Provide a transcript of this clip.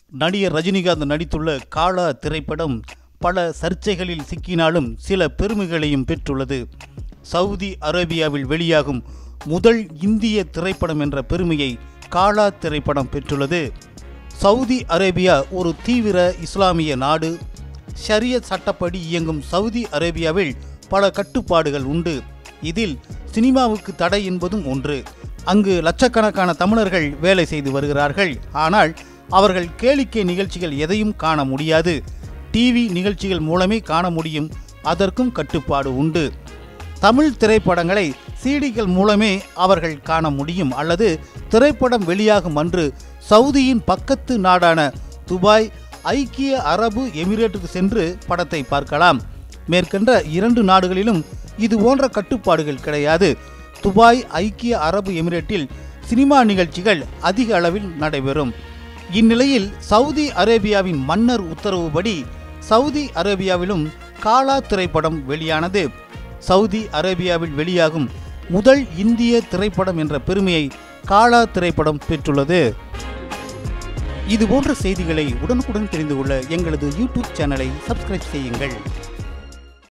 நடிகர் ரஜினிகாந்த் நடித்துள்ள காலா திரைப்படம் பல சர்ச்சைகளில் சிக்கினாலும் சில பெருமைகளையும் பெற்றுள்ளது சவுதி அரேபியாவில் வெளியாகும் முதல் இந்திய திரைப்படம் என்ற பெருமையை காலா திரைப்படம் பெற்றுள்ளது சவுதி அரேபியா ஒரு தீவிர இஸ்லாமிய நாடு ஷரியத் சட்டப்படி இயங்கும் சவுதி அரேபியாவில் பல கட்டுப்பாடுகள் உண்டு இதில் சினிமாவுக்கு தடை என்பதும் ஒன்று அங்கு லட்சக்கணக்கான தமிழர்கள் வேலை செய்து வருகிறார்கள் ஆனால் அவர்கள் கேளிக்கை நிகழ்ச்சிகள் எதையும் காண முடியாது டிவி நிகழ்ச்சிகள் மூலமே காண முடியும் அதற்கும் கட்டுப்பாடு உண்டு தமிழ் திரைப்படங்களை சீடிகள் மூலமே அவர்கள் காண முடியும் அல்லது திரைப்படம் வெளியாகும் அன்று சவுதியின் பக்கத்து நாடான துபாய் ஐக்கிய அரபு எமிரேட்டுக்கு சென்று படத்தை பார்க்கலாம் மேற்கண்ட இரண்டு நாடுகளிலும் இது போன்ற கட்டுப்பாடுகள் கிடையாது துபாய் ஐக்கிய அரபு எமிரேட்டில் சினிமா நிகழ்ச்சிகள் அதிக அளவில் நடைபெறும் இந்நிலையில் சவுதி அரேபியாவின் மன்னர் உத்தரவுபடி சவுதி அரேபியாவிலும் காலா திரைப்படம் வெளியானது சவுதி அரேபியாவில் வெளியாகும் முதல் இந்திய திரைப்படம் என்ற பெருமையை காலா திரைப்படம் பெற்றுள்ளது இது போன்ற செய்திகளை உடனுக்குடன் தெரிந்து கொள்ள எங்களது யூடியூப் சேனலை சப்ஸ்கிரைப் செய்யுங்கள்